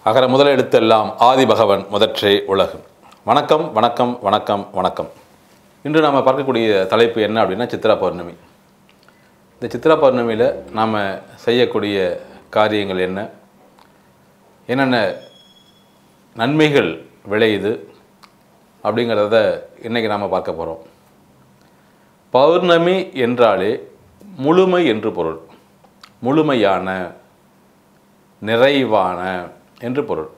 அகர முதல எழுத்தெல்லாம் ஆதி பகவன் முதற்றே உலகு வணக்கம் வணக்கம் வணக்கம் வணக்கம் இன்று நாம் பார்க்கக்கூடிய தலைப்பு என்ன அப்படின்னா சித்ரா பௌர்ணமி இந்த சித்ரா பௌர்ணமியில் நாம் செய்யக்கூடிய காரியங்கள் என்ன என்னென்ன நன்மைகள் விளையுது அப்படிங்கிறத இன்றைக்கி நாம் பார்க்க போகிறோம் பௌர்ணமி என்றாலே முழுமை என்று பொருள் முழுமையான நிறைவான என்று பொருள்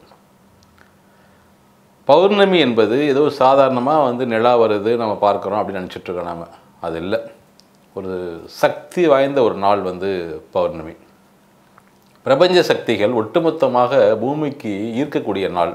பௌர்ணமி என்பது ஏதோ சாதாரணமாக வந்து நிலா வருது நம்ம பார்க்குறோம் அப்படின்னு நினச்சிட்ருக்கோம் நாம் அது இல்லை ஒரு சக்தி வாய்ந்த ஒரு நாள் வந்து பௌர்ணமி பிரபஞ்ச சக்திகள் ஒட்டுமொத்தமாக பூமிக்கு ஈர்க்கக்கூடிய நாள்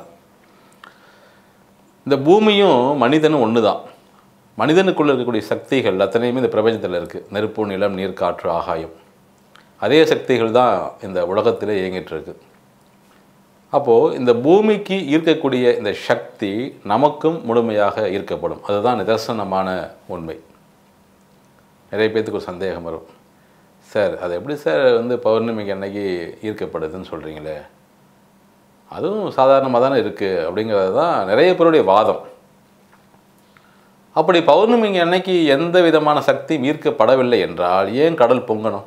இந்த பூமியும் மனிதனும் ஒன்று தான் மனிதனுக்குள்ளே இருக்கக்கூடிய சக்திகள் அத்தனையுமே இந்த பிரபஞ்சத்தில் இருக்குது நெருப்பு நிலம் நீர் காற்று ஆகாயம் அதே சக்திகள் தான் இந்த உலகத்தில் இயங்கிட்டு இருக்கு அப்போது இந்த பூமிக்கு ஈர்க்கக்கூடிய இந்த சக்தி நமக்கும் முழுமையாக ஈர்க்கப்படும் அதுதான் நிதர்சனமான உண்மை நிறைய பேர்த்துக்கு ஒரு சந்தேகம் வரும் சார் அது எப்படி சார் வந்து பௌர்ணமிக்கு அன்னைக்கு ஈர்க்கப்படுதுன்னு சொல்கிறீங்களே அதுவும் சாதாரணமாக தானே இருக்குது அப்படிங்கிறது தான் நிறைய பேருடைய வாதம் அப்படி பௌர்ணமிக்கு அன்னைக்கு எந்த விதமான சக்தியும் ஈர்க்கப்படவில்லை என்றால் ஏன் கடல் பொங்கணும்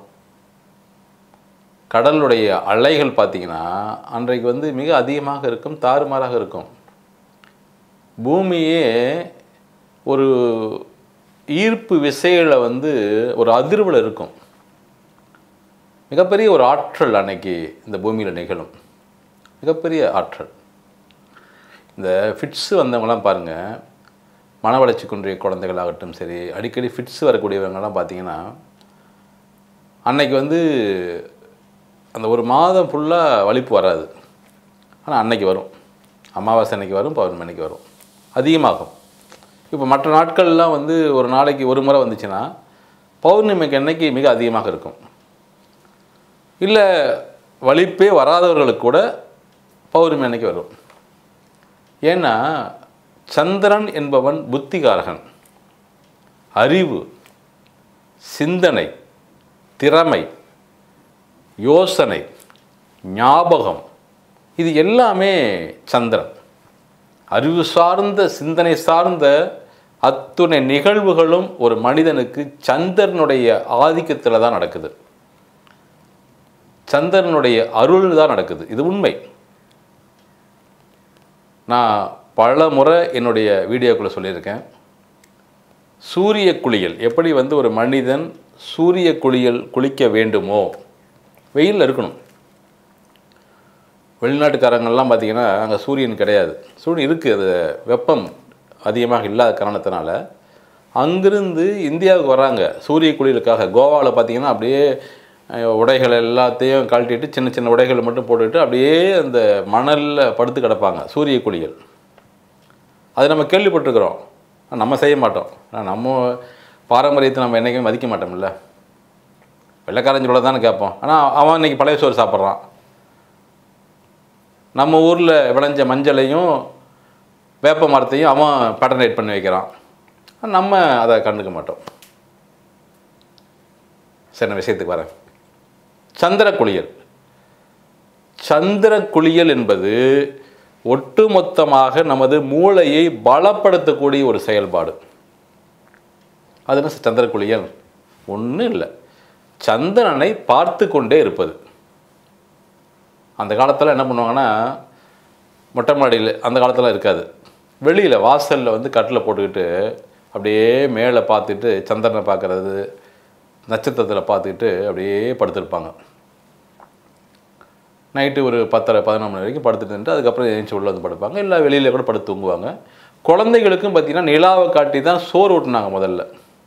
கடலுடைய அலைகள் பார்த்திங்கன்னா அன்றைக்கு வந்து மிக அதிகமாக இருக்கும் தாறுமாறாக இருக்கும் பூமியே ஒரு ஈர்ப்பு விசையில் வந்து ஒரு அதிர்வில் இருக்கும் மிகப்பெரிய ஒரு ஆற்றல் அன்னைக்கு இந்த பூமியில் நிகழும் மிகப்பெரிய ஆற்றல் இந்த ஃபிட்ஸு வந்தவங்களாம் பாருங்கள் மன வளர்ச்சி குன்றிய குழந்தைகளாகட்டும் சரி அடிக்கடி ஃபிட்ஸ் வரக்கூடியவங்கலாம் பார்த்தீங்கன்னா அன்னைக்கு வந்து அந்த ஒரு மாதம் ஃபுல்லாக வலிப்பு வராது ஆனால் அன்னைக்கு வரும் அமாவாசை அன்னைக்கு வரும் பௌர்ணமி அன்னைக்கு வரும் அதிகமாகும் இப்போ மற்ற நாட்கள்லாம் வந்து ஒரு நாளைக்கு ஒரு முறை வந்துச்சுன்னா பௌர்ணமிக்கு அன்னைக்கு மிக அதிகமாக இருக்கும் இல்லை வலிப்பே வராதவர்களுக்கு கூட பௌர்ணமி அன்னைக்கு வரும் ஏன்னா சந்திரன் என்பவன் புத்திகாரகன் அறிவு சிந்தனை திறமை யோசனை ஞாபகம் இது எல்லாமே சந்திரன் அறிவு சார்ந்த சிந்தனை சார்ந்த அத்துணை நிகழ்வுகளும் ஒரு மனிதனுக்கு சந்திரனுடைய ஆதிக்கத்தில் தான் நடக்குது சந்திரனுடைய அருள் தான் நடக்குது இது உண்மை நான் பல முறை என்னுடைய வீடியோக்குள்ளே சொல்லியிருக்கேன் சூரிய குளியல் எப்படி வந்து ஒரு மனிதன் சூரிய குளியல் குளிக்க வேண்டுமோ வெயிலில் இருக்கணும் வெளிநாட்டுக்காரங்கள்லாம் பார்த்திங்கன்னா அங்கே சூரியன் கிடையாது சூரியன் இருக்குது அது வெப்பம் அதிகமாக இல்லாத காரணத்தினால அங்கிருந்து இந்தியாவுக்கு வராங்க சூரிய குளியலுக்காக கோவாவில் பார்த்திங்கன்னா அப்படியே உடைகள் எல்லாத்தையும் கழட்டிட்டு சின்ன சின்ன உடைகளை மட்டும் போட்டுட்டு அப்படியே அந்த மணலில் படுத்து கிடப்பாங்க சூரிய குளியல் அது நம்ம கேள்விப்பட்டிருக்கிறோம் நம்ம செய்ய மாட்டோம் நம்ம பாரம்பரியத்தை நம்ம என்றைக்குமே மதிக்க மாட்டோம்ல வெள்ளைக்காரஞ்சோட தானே கேட்போம் ஆனால் அவன் இன்றைக்கி பழைய சோறு சாப்பிட்றான் நம்ம ஊரில் விளைஞ்ச மஞ்சளையும் வேப்ப மரத்தையும் அவன் பேட்டர்னேட் பண்ணி வைக்கிறான் நம்ம அதை கண்டுக்க மாட்டோம் சரி நான் விஷயத்துக்கு வரேன் சந்திர குளியல் சந்திர குளியல் என்பது ஒட்டுமொத்தமாக நமது மூளையை பலப்படுத்தக்கூடிய ஒரு செயல்பாடு அது என்ன சந்திர குளியல் ஒன்றும் இல்லை சந்திரனை பார்த்து கொண்டே இருப்பது அந்த காலத்தில் என்ன பண்ணுவாங்கன்னா மொட்டை மாடியில் அந்த காலத்தில் இருக்காது வெளியில் வாசலில் வந்து கட்டில் போட்டுக்கிட்டு அப்படியே மேலே பார்த்துட்டு சந்திரனை பார்க்குறது நட்சத்திரத்தில் பார்த்துக்கிட்டு அப்படியே படுத்திருப்பாங்க நைட்டு ஒரு பத்தரை பதினொன்று மணி வரைக்கும் படுத்துட்டு அதுக்கப்புறம் எழுந்துச்சி உள்ளே வந்து படுப்பாங்க இல்லை வெளியில் கூட படுத்து தூங்குவாங்க குழந்தைகளுக்கும் பார்த்திங்கன்னா நிலாவை காட்டி தான் சோறு ஊட்டினாங்க முதல்ல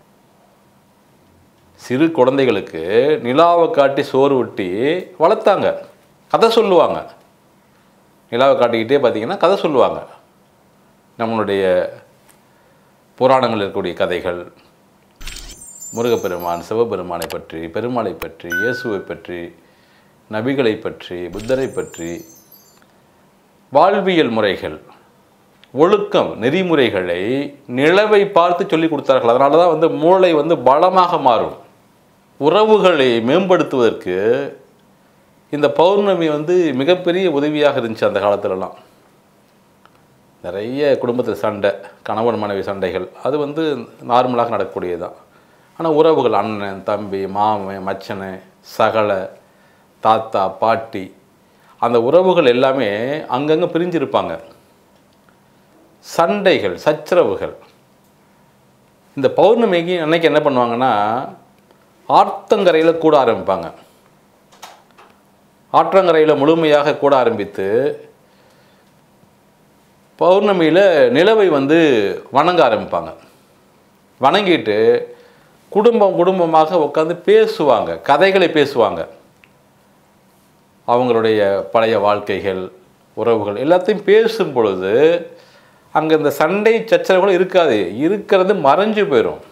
சிறு குழந்தைகளுக்கு நிலாவை காட்டி சோறு ஊட்டி வளர்த்தாங்க கதை சொல்லுவாங்க நிலாவை காட்டிக்கிட்டே பார்த்திங்கன்னா கதை சொல்லுவாங்க நம்மளுடைய புராணங்கள் இருக்கக்கூடிய கதைகள் முருகப்பெருமான் சிவபெருமானை பற்றி பெருமாளை பற்றி இயேசுவை பற்றி நபிகளை பற்றி புத்தரை பற்றி வாழ்வியல் முறைகள் ஒழுக்கம் நெறிமுறைகளை நிலவை பார்த்து சொல்லி கொடுத்தார்கள் அதனால தான் வந்து மூளை வந்து பலமாக மாறும் உறவுகளை மேம்படுத்துவதற்கு இந்த பௌர்ணமி வந்து மிகப்பெரிய உதவியாக இருந்துச்சு அந்த காலத்துலலாம் நிறைய குடும்பத்தில் சண்டை கணவன் மனைவி சண்டைகள் அது வந்து நார்மலாக நடக்கக்கூடியது தான் ஆனால் உறவுகள் அண்ணன் தம்பி மாமன் மச்சனை சகலை தாத்தா பாட்டி அந்த உறவுகள் எல்லாமே அங்கங்கே பிரிஞ்சிருப்பாங்க சண்டைகள் சச்சரவுகள் இந்த பௌர்ணமிக்கு அன்னைக்கு என்ன பண்ணுவாங்கன்னா ஆற்றங்கரையில் கூட ஆரம்பிப்பாங்க ஆற்றங்கரையில் முழுமையாக கூட ஆரம்பித்து பௌர்ணமியில் நிலவை வந்து வணங்க ஆரம்பிப்பாங்க வணங்கிட்டு குடும்பம் குடும்பமாக உட்காந்து பேசுவாங்க கதைகளை பேசுவாங்க அவங்களுடைய பழைய வாழ்க்கைகள் உறவுகள் எல்லாத்தையும் பேசும் பொழுது அங்கே இந்த சண்டை சச்சரவுகள் இருக்காது இருக்கிறது மறைஞ்சு போயிடும்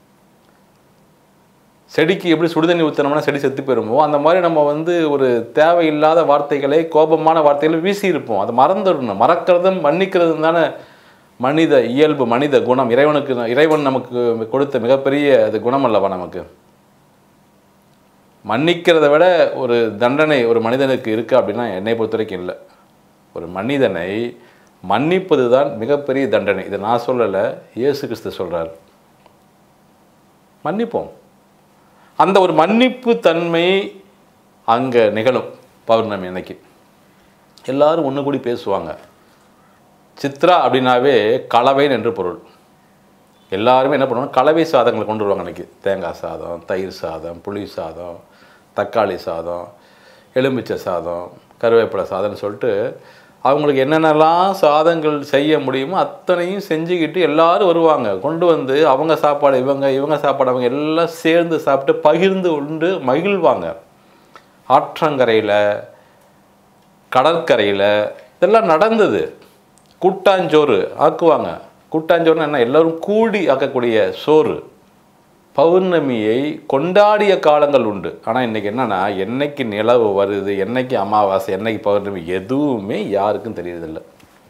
செடிக்கு எப்படி சுடுதண்ணி ஊற்றினோம்னா செடி செத்து போயிருமோ அந்த மாதிரி நம்ம வந்து ஒரு தேவையில்லாத வார்த்தைகளை கோபமான வார்த்தைகளை வீசியிருப்போம் அதை மறந்துடணும் மறக்கிறதும் மன்னிக்கிறதும் தானே மனித இயல்பு மனித குணம் இறைவனுக்கு இறைவன் நமக்கு கொடுத்த மிகப்பெரிய அது குணம் அல்லவா நமக்கு மன்னிக்கிறத விட ஒரு தண்டனை ஒரு மனிதனுக்கு இருக்குது அப்படின்னா என்னை பொறுத்த வரைக்கும் இல்லை ஒரு மனிதனை மன்னிப்பது தான் மிகப்பெரிய தண்டனை இதை நான் சொல்லலை இயேசு கிறிஸ்து சொல்கிறார் மன்னிப்போம் அந்த ஒரு மன்னிப்பு தன்மை அங்கே நிகழும் பௌர்ணமி அன்னைக்கு எல்லாரும் ஒன்று கூடி பேசுவாங்க சித்ரா அப்படின்னாவே கலவைன்னு என்று பொருள் எல்லாருமே என்ன பண்ணுவாங்க கலவை சாதங்களை கொண்டு வருவாங்க அன்றைக்கி தேங்காய் சாதம் தயிர் சாதம் புளி சாதம் தக்காளி சாதம் எலுமிச்சை சாதம் கருவேப்பிலை சாதம்னு சொல்லிட்டு அவங்களுக்கு என்னென்னலாம் சாதங்கள் செய்ய முடியுமோ அத்தனையும் செஞ்சுக்கிட்டு எல்லாரும் வருவாங்க கொண்டு வந்து அவங்க சாப்பாடு இவங்க இவங்க சாப்பாடு அவங்க எல்லாம் சேர்ந்து சாப்பிட்டு பகிர்ந்து உண்டு மகிழ்வாங்க ஆற்றங்கரையில் கடற்கரையில் இதெல்லாம் நடந்தது கூட்டாஞ்சோறு ஆக்குவாங்க கூட்டாஞ்சோறுனா என்ன எல்லோரும் கூடி ஆக்கக்கூடிய சோறு பௌர்ணமியை கொண்டாடிய காலங்கள் உண்டு ஆனால் இன்றைக்கி என்னென்னா என்னைக்கு நிலவு வருது என்னைக்கு அமாவாசை என்னைக்கு பௌர்ணமி எதுவுமே யாருக்கும் தெரியறதில்ல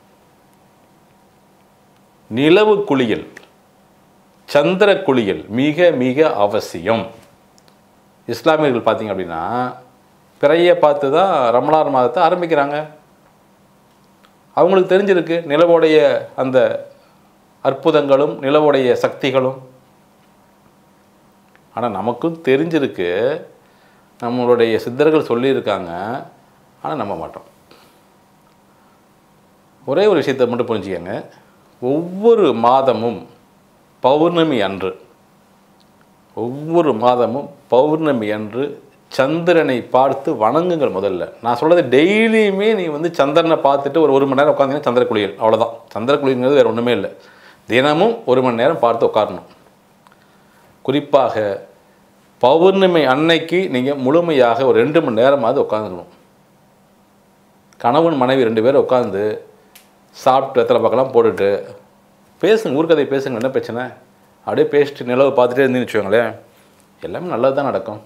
நிலவு குளியல் சந்திர குளியல் மிக மிக அவசியம் இஸ்லாமியர்கள் பார்த்தீங்க அப்படின்னா பிறையை பார்த்து தான் ரமலான் மாதத்தை ஆரம்பிக்கிறாங்க அவங்களுக்கு தெரிஞ்சிருக்கு நிலவுடைய அந்த அற்புதங்களும் நிலவுடைய சக்திகளும் ஆனால் நமக்கும் தெரிஞ்சிருக்கு நம்மளுடைய சித்தர்கள் சொல்லியிருக்காங்க ஆனால் நம்ப மாட்டோம் ஒரே ஒரு விஷயத்தை மட்டும் புரிஞ்சுக்கங்க ஒவ்வொரு மாதமும் பௌர்ணமி அன்று ஒவ்வொரு மாதமும் பௌர்ணமி அன்று சந்திரனை பார்த்து வணங்குங்கள் முதல்ல நான் சொல்கிறது டெய்லியுமே நீ வந்து சந்திரனை பார்த்துட்டு ஒரு ஒரு மணி நேரம் உட்காந்தீங்கன்னா சந்திர குளியல் அவ்வளோதான் சந்திர குளியல்ங்கிறது வேறு ஒன்றுமே இல்லை தினமும் ஒரு மணி நேரம் பார்த்து உட்காரணும் குறிப்பாக பௌர்ணமி அன்னைக்கு நீங்கள் முழுமையாக ஒரு ரெண்டு மணி நேரமாவது உட்காந்துக்கணும் கணவன் மனைவி ரெண்டு பேரும் உட்காந்து சாப்பிட்டு எத்தனை பக்கம்லாம் போட்டுட்டு பேசுங்க ஊர்க்கதை பேசுங்க என்ன பிரச்சனை அப்படியே பேசிட்டு நிலவை பார்த்துட்டே இருந்தீங்கன்னு வச்சுக்கோங்களேன் எல்லாமே நல்லது தான் நடக்கும்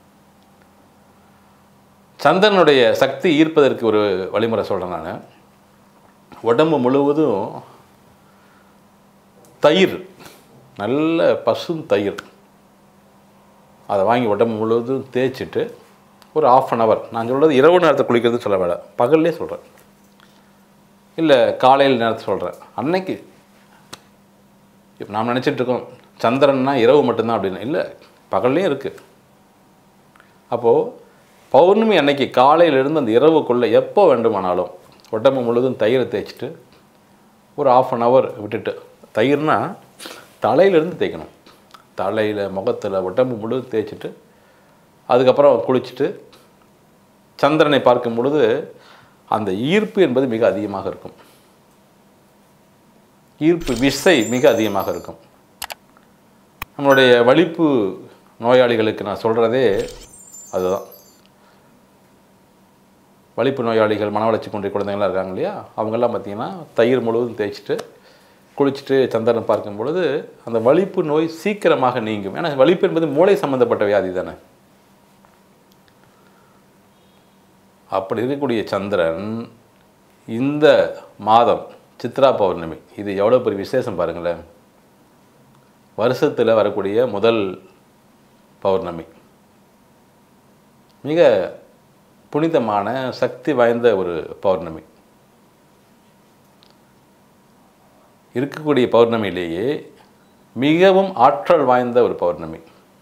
சந்திரனுடைய சக்தி ஈர்ப்பதற்கு ஒரு வழிமுறை சொல்கிறேன் நான் உடம்பு முழுவதும் தயிர் நல்ல பசும் தயிர் அதை வாங்கி உடம்பு முழுவதும் தேய்ச்சிட்டு ஒரு ஆஃப் அன் ஹவர் நான் சொல்கிறது இரவு நேரத்தை குளிக்கிறது சொல்ல வேண்டாம் பகல்லே சொல்கிறேன் இல்லை காலையில் நேரத்தை சொல்கிறேன் அன்னைக்கு இப்போ நாம் நினச்சிட்டு இருக்கோம் சந்திரன்னா இரவு மட்டும்தான் அப்படின்னு இல்லை பகல்லையும் இருக்குது அப்போது பௌர்ணமி அன்னைக்கு காலையிலேருந்து அந்த இரவுக்குள்ளே எப்போ வேண்டுமானாலும் உடம்பு முழுதும் தயிரை தேய்ச்சிட்டு ஒரு ஆஃப் அன் ஹவர் விட்டுட்டு தயிர்னா தலையிலேருந்து தேய்க்கணும் தலையில் முகத்தில் உடம்பு முழுதும் தேய்ச்சிட்டு அதுக்கப்புறம் குளிச்சுட்டு சந்திரனை பார்க்கும் பொழுது அந்த ஈர்ப்பு என்பது மிக அதிகமாக இருக்கும் ஈர்ப்பு விசை மிக அதிகமாக இருக்கும் நம்மளுடைய வலிப்பு நோயாளிகளுக்கு நான் சொல்கிறதே அதுதான் வலிப்பு நோயாளிகள் மன வளர்ச்சி கொண்ட குழந்தைங்களாம் இருக்காங்க இல்லையா அவங்கெல்லாம் பார்த்திங்கன்னா தயிர் முழுவதும் தேய்ச்சிட்டு குளிச்சுட்டு சந்திரன் பார்க்கும் பொழுது அந்த வலிப்பு நோய் சீக்கிரமாக நீங்கும் ஏன்னா வலிப்பு என்பது மூளை சம்மந்தப்பட்ட வியாதி தானே அப்படி இருக்கக்கூடிய சந்திரன் இந்த மாதம் சித்ரா பௌர்ணமி இது எவ்வளோ பெரிய விசேஷம் பாருங்களேன் வருஷத்தில் வரக்கூடிய முதல் பௌர்ணமி மிக புனிதமான சக்தி வாய்ந்த ஒரு பௌர்ணமி இருக்கக்கூடிய பௌர்ணமியிலேயே மிகவும் ஆற்றல் வாய்ந்த ஒரு பௌர்ணமி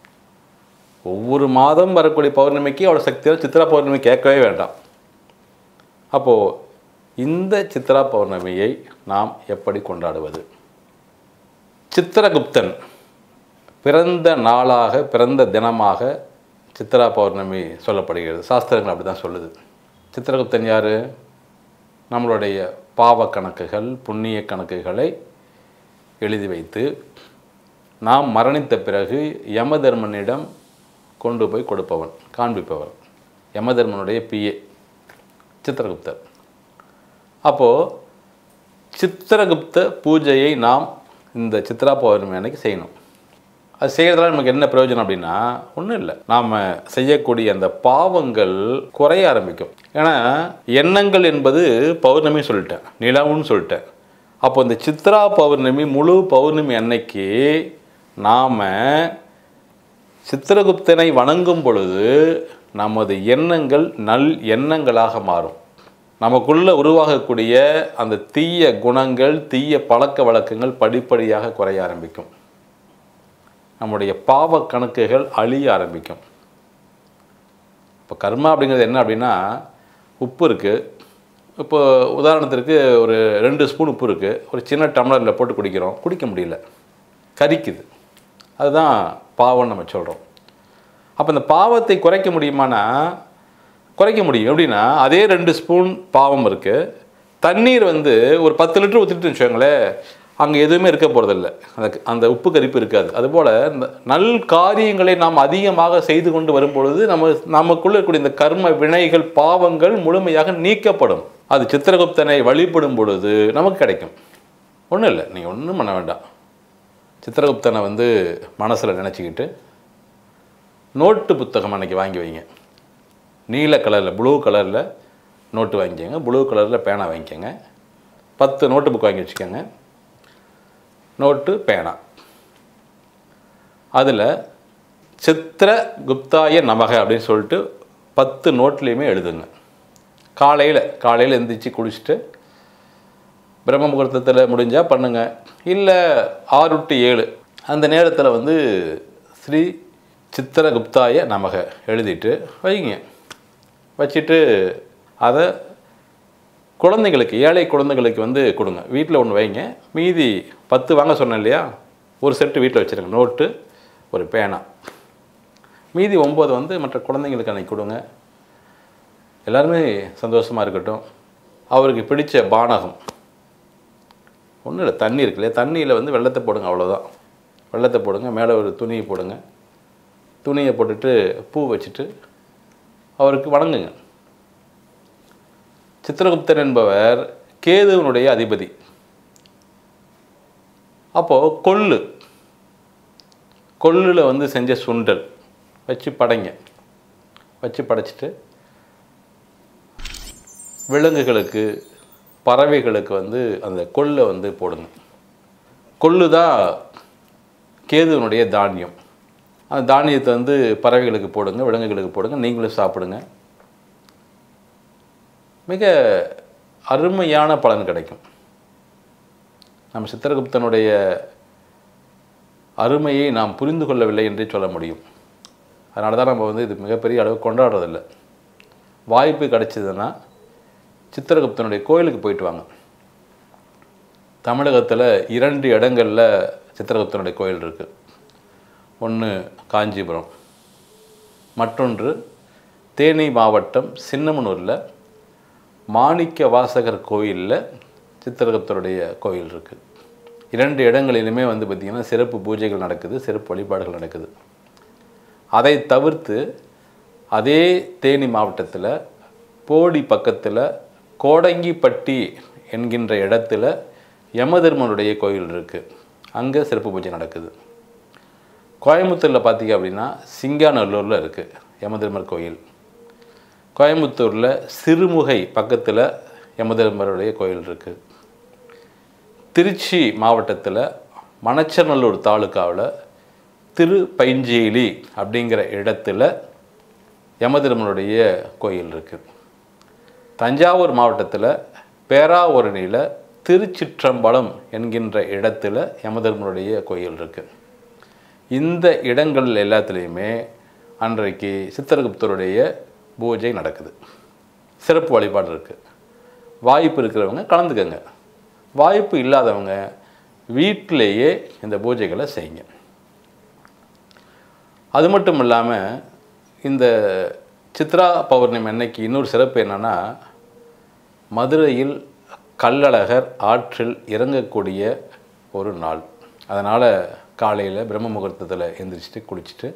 ஒவ்வொரு மாதம் வரக்கூடிய பௌர்ணமிக்கு அவ்வளோ சக்தியாக சித்ரா பௌர்ணமி கேட்கவே வேண்டாம் அப்போது இந்த சித்ரா பௌர்ணமியை நாம் எப்படி கொண்டாடுவது சித்திரகுப்தன் பிறந்த நாளாக பிறந்த தினமாக சித்ரா பௌர்ணமி சொல்லப்படுகிறது சாஸ்திரங்கள் அப்படி தான் சொல்லுது சித்திரகுப்தன் யார் நம்மளுடைய பாவ கணக்குகள் புண்ணிய கணக்குகளை எழுதி வைத்து நாம் மரணித்த பிறகு யமதர்மனிடம் கொண்டு போய் கொடுப்பவன் காண்பிப்பவன் யமதர்மனுடைய பிஏ சித்திரகுப்தர் அப்போது சித்திரகுப்த பூஜையை நாம் இந்த சித்ரா பௌர்ணமி அன்னைக்கு செய்யணும் அது செய்கிறதால நமக்கு என்ன பிரயோஜனம் அப்படின்னா ஒன்றும் இல்லை நாம் செய்யக்கூடிய அந்த பாவங்கள் குறைய ஆரம்பிக்கும் ஏன்னா எண்ணங்கள் என்பது பௌர்ணமி சொல்லிட்டேன் நிலவுன்னு சொல்லிட்டேன் அப்போ இந்த சித்ரா பௌர்ணமி முழு பௌர்ணமி அன்னைக்கு நாம் சித்திரகுப்தனை வணங்கும் பொழுது நமது எண்ணங்கள் நல் எண்ணங்களாக மாறும் நமக்குள்ள உருவாகக்கூடிய அந்த தீய குணங்கள் தீய பழக்க வழக்கங்கள் படிப்படியாக குறைய ஆரம்பிக்கும் நம்முடைய பாவ கணக்குகள் அழிய ஆரம்பிக்கும் இப்போ கர்மா அப்படிங்கிறது என்ன அப்படின்னா உப்பு இருக்குது இப்போ உதாரணத்திற்கு ஒரு ரெண்டு ஸ்பூன் உப்பு இருக்குது ஒரு சின்ன டம்ளரில் போட்டு குடிக்கிறோம் குடிக்க முடியல கரிக்குது அதுதான் பாவம்னு நம்ம சொல்கிறோம் அப்போ இந்த பாவத்தை குறைக்க முடியுமானா குறைக்க முடியும் எப்படின்னா அதே ரெண்டு ஸ்பூன் பாவம் இருக்குது தண்ணீர் வந்து ஒரு பத்து லிட்டர் ஊற்றிட்டு வச்சுக்கோங்களேன் அங்கே எதுவுமே இருக்க போகிறதில்ல அந்த அந்த உப்பு கரிப்பு இருக்காது அதுபோல் இந்த நல் காரியங்களை நாம் அதிகமாக செய்து கொண்டு வரும்பொழுது நம்ம நமக்குள்ள இருக்கக்கூடிய இந்த கர்ம வினைகள் பாவங்கள் முழுமையாக நீக்கப்படும் அது சித்திரகுப்தனை வழிபடும் பொழுது நமக்கு கிடைக்கும் ஒன்றும் இல்லை நீங்கள் ஒன்றும் பண்ண வேண்டாம் சித்திரகுப்தனை வந்து மனசில் நினச்சிக்கிட்டு நோட்டு புத்தகம் அன்னைக்கு வாங்கி வைங்க நீல கலரில் ப்ளூ கலரில் நோட்டு வாங்கிக்கோங்க ப்ளூ கலரில் பேனா வாங்கிக்கோங்க பத்து நோட்டு புக் வாங்கி வச்சுக்கோங்க நோட்டு பேனா அதில் சித்திர குப்தாய நமக அப்படின்னு சொல்லிட்டு பத்து நோட்லேயுமே எழுதுங்க காலையில் காலையில் எந்திரிச்சு குளிச்சுட்டு பிரம்ம முகூர்த்தத்தில் முடிஞ்சால் பண்ணுங்க இல்லை ஆறு டு ஏழு அந்த நேரத்தில் வந்து ஸ்ரீ சித்திரகுப்தாய நமக எழுதிட்டு வைங்க வச்சுட்டு அதை குழந்தைங்களுக்கு ஏழை குழந்தைங்களுக்கு வந்து கொடுங்க வீட்டில் ஒன்று வைங்க மீதி பத்து வாங்க சொன்னேன் இல்லையா ஒரு செட்டு வீட்டில் வச்சுருங்க நோட்டு ஒரு பேனா மீதி ஒம்பது வந்து மற்ற குழந்தைங்களுக்கு அன்னைக்கு கொடுங்க எல்லாருமே சந்தோஷமாக இருக்கட்டும் அவருக்கு பிடிச்ச பானகம் ஒன்றும் இல்லை தண்ணி இருக்கு இல்லையா தண்ணியில் வந்து வெள்ளத்தை போடுங்க அவ்வளோதான் வெள்ளத்தை போடுங்க மேலே ஒரு துணியை போடுங்க துணியை போட்டுட்டு பூ வச்சுட்டு அவருக்கு வணங்குங்க சித்திரகுப்தன் என்பவர் கேதுவனுடைய அதிபதி அப்போது கொள்ளு கொள்ளில் வந்து செஞ்ச சுண்டல் வச்சு படைங்க வச்சு படைச்சிட்டு விலங்குகளுக்கு பறவைகளுக்கு வந்து அந்த கொள்ளை வந்து போடுங்க கொள்ளு தான் கேதுவனுடைய தானியம் அந்த தானியத்தை வந்து பறவைகளுக்கு போடுங்க விலங்குகளுக்கு போடுங்க நீங்களும் சாப்பிடுங்க மிக அருமையான பலன் கிடைக்கும் நம்ம சித்திரகுப்தனுடைய அருமையை நாம் புரிந்து கொள்ளவில்லை என்றே சொல்ல முடியும் அதனால தான் நம்ம வந்து இது மிகப்பெரிய அளவு கொண்டாடுறதில்ல வாய்ப்பு கிடைச்சதுன்னா சித்திரகுப்தனுடைய கோயிலுக்கு போயிட்டு வாங்க தமிழகத்தில் இரண்டு இடங்களில் சித்திரகுப்தனுடைய கோயில் இருக்குது ஒன்று காஞ்சிபுரம் மற்றொன்று தேனி மாவட்டம் சின்னமனூரில் மாணிக்க வாசகர் கோயிலில் சித்திரகுப்தருடைய கோயில் இருக்குது இரண்டு இடங்களிலுமே வந்து பார்த்திங்கன்னா சிறப்பு பூஜைகள் நடக்குது சிறப்பு வழிபாடுகள் நடக்குது அதை தவிர்த்து அதே தேனி மாவட்டத்தில் போடி பக்கத்தில் கோடங்கிப்பட்டி என்கின்ற இடத்துல யமதர்மனுடைய கோயில் இருக்குது அங்கே சிறப்பு பூஜை நடக்குது கோயம்புத்தூரில் பார்த்தீங்க அப்படின்னா சிங்காநல்லூரில் இருக்குது யமதர்மர் கோயில் கோயம்புத்தூரில் சிறுமுகை பக்கத்தில் யமதர்மருடைய கோயில் இருக்குது திருச்சி மாவட்டத்தில் மணச்சநல்லூர் தாலுக்காவில் திரு பைஞ்சேலி அப்படிங்கிற இடத்துல யமதர்மனுடைய கோயில் இருக்குது தஞ்சாவூர் மாவட்டத்தில் பேராவூரணியில் திருச்சிற்றம்பலம் என்கின்ற இடத்துல யமதர்மனுடைய கோயில் இருக்குது இந்த இடங்கள் எல்லாத்துலேயுமே அன்றைக்கு சித்திரகுப்தருடைய பூஜை நடக்குது சிறப்பு வழிபாடு இருக்குது வாய்ப்பு இருக்கிறவங்க கலந்துக்கங்க வாய்ப்பு இல்லாதவங்க வீட்டிலேயே இந்த பூஜைகளை செய்யுங்க அது மட்டும் இல்லாமல் இந்த சித்ரா பௌர்ணமி அன்னைக்கு இன்னொரு சிறப்பு என்னென்னா மதுரையில் கள்ளழகர் ஆற்றில் இறங்கக்கூடிய ஒரு நாள் அதனால் காலையில் பிரம்ம முகூர்த்தத்தில் எந்திரிச்சிட்டு குளிச்சுட்டு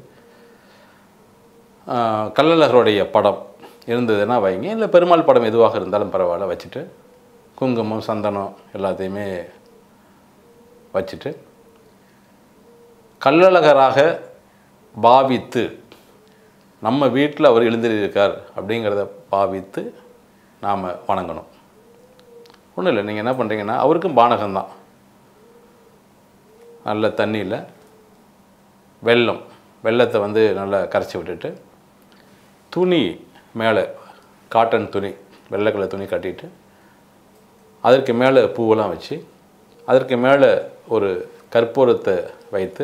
ஆஹ், கள்ளழகருடைய படம் இருந்ததுன்னா வைங்க இல்லை பெருமாள் படம் எதுவாக இருந்தாலும் பரவாயில்ல வச்சுட்டு குங்குமம் சந்தனம் எல்லாத்தையுமே வச்சுட்டு கள்ளழகராக பாவித்து நம்ம வீட்டில் அவர் எழுந்திருக்கார் அப்படிங்கிறத பாவித்து நாம் வணங்கணும் ஒன்றும் இல்லை நீங்கள் என்ன பண்ணுறீங்கன்னா அவருக்கும் பானகம்தான் நல்ல தண்ணியில் வெல்லம் வெல்லத்தை வந்து நல்லா கரைச்சி விட்டுட்டு துணி மேலே காட்டன் துணி வெள்ளை கலர் துணி கட்டிட்டு அதற்கு மேலே பூவெல்லாம் வச்சு அதற்கு மேலே ஒரு கற்பூரத்தை வைத்து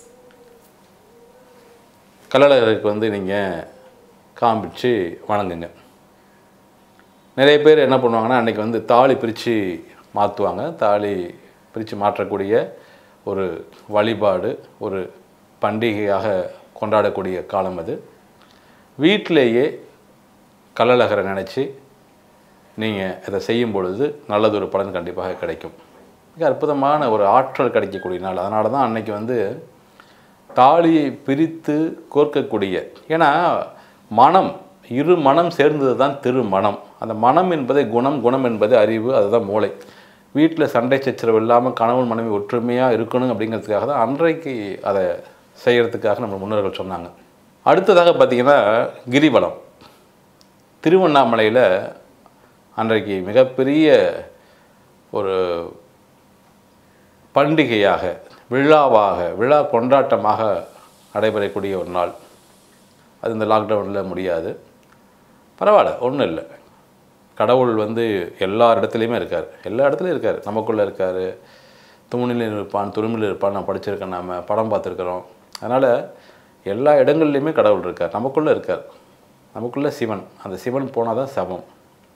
கல்லழகருக்கு வந்து நீங்கள் காமிச்சு வணங்குங்க நிறைய பேர் என்ன பண்ணுவாங்கன்னா அன்றைக்கி வந்து தாலி பிரித்து மாற்றுவாங்க தாலி பிரித்து மாற்றக்கூடிய ஒரு வழிபாடு ஒரு பண்டிகையாக கொண்டாடக்கூடிய காலம் அது வீட்டிலேயே கள்ளழகரை நினச்சி நீங்கள் இதை செய்யும் பொழுது நல்லதொரு பலன் கண்டிப்பாக கிடைக்கும் மிக அற்புதமான ஒரு ஆற்றல் கிடைக்கக்கூடிய நாள் அதனால தான் அன்னைக்கு வந்து தாலியை பிரித்து கோர்க்கக்கூடிய ஏன்னா மனம் இரு மனம் சேர்ந்தது தான் திருமணம் அந்த மனம் என்பதை குணம் குணம் என்பது அறிவு அதுதான் மூளை வீட்டில் சண்டை சச்சரவு இல்லாமல் கணவன் மனைவி ஒற்றுமையாக இருக்கணும் அப்படிங்கிறதுக்காக தான் அன்றைக்கு அதை செய்கிறதுக்காக நம்ம முன்னோர்கள் சொன்னாங்க அடுத்ததாக பார்த்திங்கன்னா கிரிவலம் திருவண்ணாமலையில் அன்றைக்கு மிகப்பெரிய ஒரு பண்டிகையாக விழாவாக விழா கொண்டாட்டமாக நடைபெறக்கூடிய ஒரு நாள் அது இந்த லாக்டவுனில் முடியாது பரவாயில்ல ஒன்றும் இல்லை கடவுள் வந்து எல்லா இடத்துலையுமே இருக்கார் எல்லா இடத்துலையும் இருக்கார் நமக்குள்ளே இருக்கார் தூணில் இருப்பான் துரும்பில் இருப்பான் நான் படிச்சிருக்கேன் நாம படம் பார்த்துருக்குறோம் அதனால் எல்லா இடங்கள்லையுமே கடவுள் இருக்கார் நமக்குள்ளே இருக்கார் நமக்குள்ளே சிவன் அந்த சிவன் போனால் தான் சவம்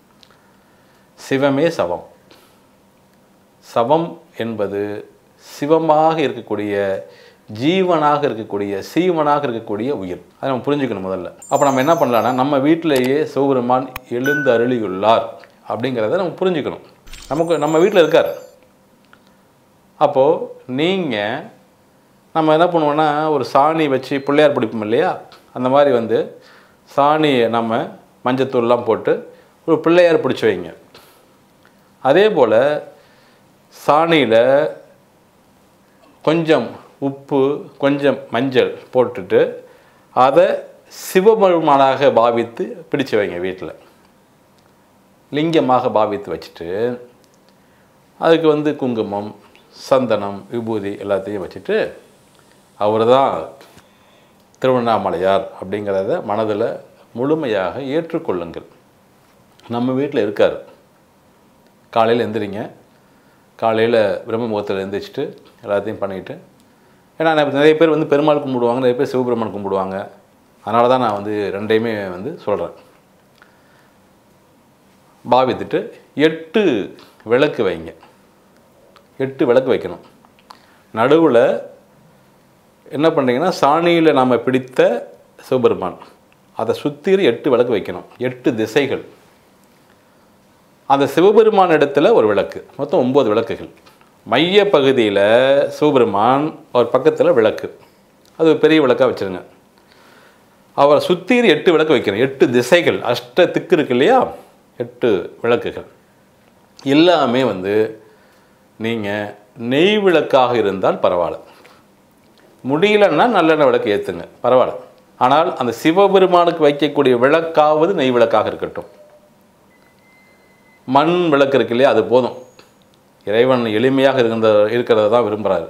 சிவமே சவம் சவம் என்பது சிவமாக இருக்கக்கூடிய ஜீவனாக இருக்கக்கூடிய சீவனாக இருக்கக்கூடிய உயிர் அதை நம்ம புரிஞ்சுக்கணும் முதல்ல அப்போ நம்ம என்ன பண்ணலாம்னா நம்ம வீட்டிலேயே சிவபெருமான் எழுந்து அருளியுள்ளார் அப்படிங்கிறத நம்ம புரிஞ்சுக்கணும் நமக்கு நம்ம வீட்டில் இருக்கார் அப்போது நீங்கள் நம்ம என்ன பண்ணுவோம்னா ஒரு சாணி வச்சு பிள்ளையார் பிடிப்போம் இல்லையா அந்த மாதிரி வந்து சாணியை நம்ம மஞ்சத்தூள்லாம் போட்டு ஒரு பிள்ளையார் பிடிச்சி வைங்க அதே போல் சாணியில் கொஞ்சம் உப்பு கொஞ்சம் மஞ்சள் போட்டுட்டு அதை சிவபெருமானாக பாவித்து பிடிச்சு வைங்க வீட்டில் லிங்கமாக பாவித்து வச்சுட்டு அதுக்கு வந்து குங்குமம் சந்தனம் விபூதி எல்லாத்தையும் வச்சுட்டு அவர் தான் திருவண்ணாமலையார் அப்படிங்கிறத மனதில் முழுமையாக ஏற்றுக்கொள்ளுங்கள் நம்ம வீட்டில் இருக்கார் காலையில் எந்திரிங்க காலையில் பிரம்ம முகத்தில் எந்திரிச்சிட்டு எல்லாத்தையும் பண்ணிவிட்டு ஏன்னா நான் நிறைய பேர் வந்து பெருமாள் கும்பிடுவாங்க நிறைய பேர் சிவபெருமான் கும்பிடுவாங்க அதனால தான் நான் வந்து ரெண்டையுமே வந்து சொல்கிறேன் பாவித்துட்டு எட்டு விளக்கு வைங்க எட்டு விளக்கு வைக்கணும் நடுவில் என்ன பண்ணுறீங்கன்னா சாணியில் நாம் பிடித்த சிவபெருமான் அதை சுற்றி எட்டு விளக்கு வைக்கணும் எட்டு திசைகள் அந்த சிவபெருமான் இடத்துல ஒரு விளக்கு மொத்தம் ஒம்பது விளக்குகள் மைய பகுதியில் சிவபெருமான் அவர் பக்கத்தில் விளக்கு அது ஒரு பெரிய விளக்காக வச்சுருங்க அவரை சுற்றி எட்டு விளக்கு வைக்கணும் எட்டு திசைகள் அஷ்ட திக்கு இருக்கு இல்லையா எட்டு விளக்குகள் எல்லாமே வந்து நீங்கள் நெய் விளக்காக இருந்தால் பரவாயில்ல முடியலன்னா நல்லெண்ணெய் விளக்கு ஏற்றுங்க பரவாயில்ல ஆனால் அந்த சிவபெருமானுக்கு வைக்கக்கூடிய விளக்காவது நெய் விளக்காக இருக்கட்டும் மண் விளக்கு இருக்கு இல்லையா அது போதும் இறைவன் எளிமையாக இருந்த இருக்கிறத தான் விரும்புகிறாரு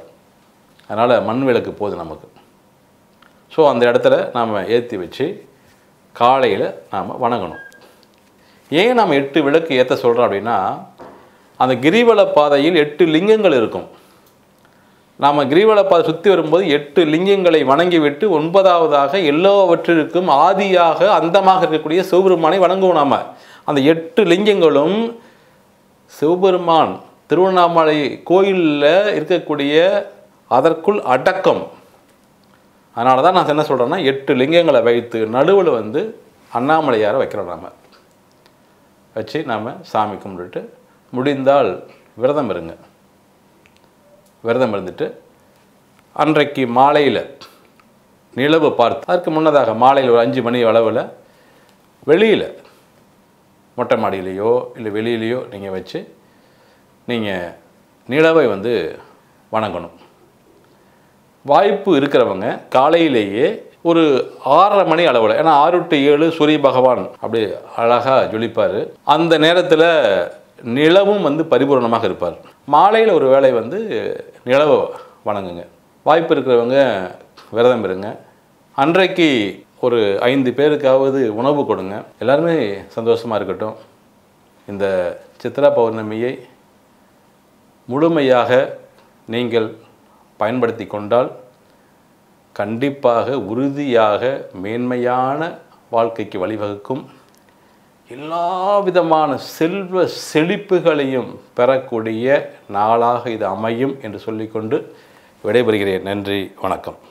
அதனால் மண் விளக்கு போதும் நமக்கு ஸோ அந்த இடத்துல நாம் ஏற்றி வச்சு காலையில் நாம் வணங்கணும் ஏன் நாம் எட்டு விளக்கு ஏற்ற சொல்கிறோம் அப்படின்னா அந்த கிரிவல பாதையில் எட்டு லிங்கங்கள் இருக்கும் நாம் கிரிவல பாதை சுற்றி வரும்போது எட்டு லிங்கங்களை வணங்கிவிட்டு ஒன்பதாவதாக எல்லாவற்றிற்கும் ஆதியாக அந்தமாக இருக்கக்கூடிய சிவபெருமானை வணங்குவோம் நாம அந்த எட்டு லிங்கங்களும் சிவபெருமான் திருவண்ணாமலை கோயிலில் இருக்கக்கூடிய அதற்குள் அடக்கம் அதனால தான் நான் என்ன சொல்கிறேன்னா எட்டு லிங்கங்களை வைத்து நடுவில் வந்து அண்ணாமலையாரை வைக்கிறோம் நாம வச்சு நாம் சாமி கும்பிட்டுட்டு முடிந்தால் விரதம் இருங்க விரதம் இருந்துட்டு அன்றைக்கு மாலையில் நிலவு பார்த்து அதற்கு முன்னதாக மாலையில் ஒரு அஞ்சு மணி அளவில் வெளியில் மொட்டை மாடியிலையோ இல்லை வெளியிலையோ நீங்கள் வச்சு நீங்கள் நிலவை வந்து வணங்கணும் வாய்ப்பு இருக்கிறவங்க காலையிலேயே ஒரு ஆறரை மணி அளவில் ஏன்னா ஆறு டு ஏழு சூரிய பகவான் அப்படி அழகாக ஜொலிப்பார் அந்த நேரத்தில் நிலவும் வந்து பரிபூரணமாக இருப்பார் மாலையில் ஒரு வேளை வந்து நிலவை வணங்குங்க வாய்ப்பு இருக்கிறவங்க விரதம் இருங்க அன்றைக்கு ஒரு ஐந்து பேருக்காவது உணவு கொடுங்க எல்லாருமே சந்தோஷமாக இருக்கட்டும் இந்த சித்ரா பௌர்ணமியை முழுமையாக நீங்கள் பயன்படுத்தி கொண்டால் கண்டிப்பாக உறுதியாக மேன்மையான வாழ்க்கைக்கு வழிவகுக்கும் எல்லா விதமான செல்வ செழிப்புகளையும் பெறக்கூடிய நாளாக இது அமையும் என்று சொல்லிக்கொண்டு விடைபெறுகிறேன் நன்றி வணக்கம்